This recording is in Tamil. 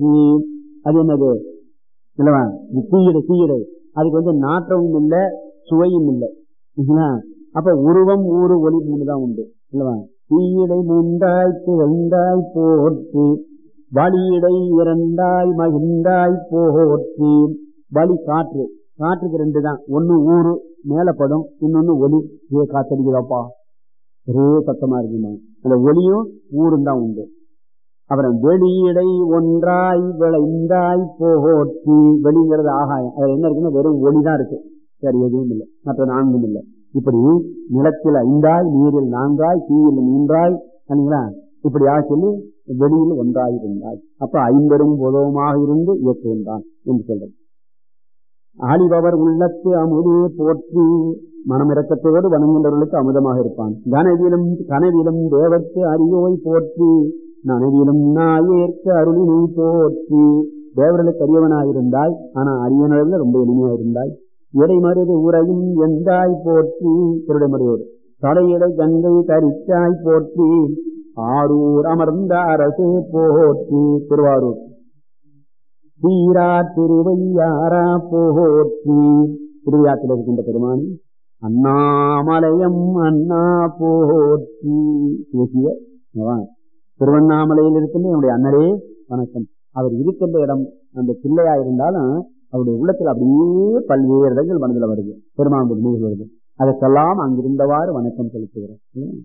அது என்னது இல்லவா இது தீயிடை தீயிடை அதுக்கு வந்து நாற்றமும் இல்லை சுவையும் இல்லை சரிங்களா? அப்ப உருவம் ஊறு ஒளி மூணு தான் உண்டு இல்லவா தீயிடை மூன்றாய் திகழ்ந்தாய் போற்றி வழியிடை இரண்டாய் மகிழ்ந்தாய் போற்றி வழி காற்று காற்றுக்கு ரெண்டு தான் ஒன்னு ஊரு மேலப்படும் இன்னொன்னு ஒலி ஏ காத்தடிக்குதாப்பா ஒரே சத்தமா இருக்குமா அந்த ஒலியும் ஊரும் தான் உண்டு அப்புறம் வெளியிடை ஒன்றாய் விளைந்தாய் போற்றி வெளிங்கிறது ஆகாயம் அதுல என்ன இருக்குன்னா வெறும் ஒளி தான் இருக்கு சரி எதுவும் இல்லை மற்ற நான்கும் இல்லை இப்படி நிலத்தில் ஐந்தாய் நீரில் நான்காய் தீயில் மூன்றாய் சரிங்களா இப்படியாக சொல்லி வெளியில் ஒன்றாய் இருந்தாய் அப்ப ஐம்பெரும் பொதுவமாக இருந்து இயக்குகின்றான் என்று சொல்றது ஆளிபவர் உள்ளத்து அமுதே போற்றி மனமிறக்கத்தோடு வணங்குகின்றவர்களுக்கு அமுதமாக இருப்பான் கனவிலும் கனவிலும் தேவத்து அரியோய் போற்றி நனவிலும் நாயேற்க அருளினை போற்றி தேவர்களுக்கு அரியவனாயிருந்தாய் ஆனா அரியனர்கள் ரொம்ப எளிமையாயிருந்தாய் இடைமருது உரையும் எந்தாய் போற்றி திருடைமறையோடு தடையிடை கங்கை கரிச்சாய் போற்றி ஆரூர் அமர்ந்த அரசே போற்றி திருவாரூர் தீரா திருவையாரா போற்றி திருவிழாத்தில் இருக்கின்ற பெருமான் அண்ணாமலையம் அண்ணா போற்றி பேசிய திருவண்ணாமலையில் இருக்கின்ற என்னுடைய அண்ணரே வணக்கம் அவர் இருக்கின்ற இடம் அந்த பிள்ளையா இருந்தாலும் அவருடைய உள்ளத்தில் அப்படியே பல்வேறு இடங்கள் மனதில் வருது பெருமான் நினைவுகள் வருது அதற்கெல்லாம் அங்கிருந்தவாறு வணக்கம் செலுத்துகிறேன்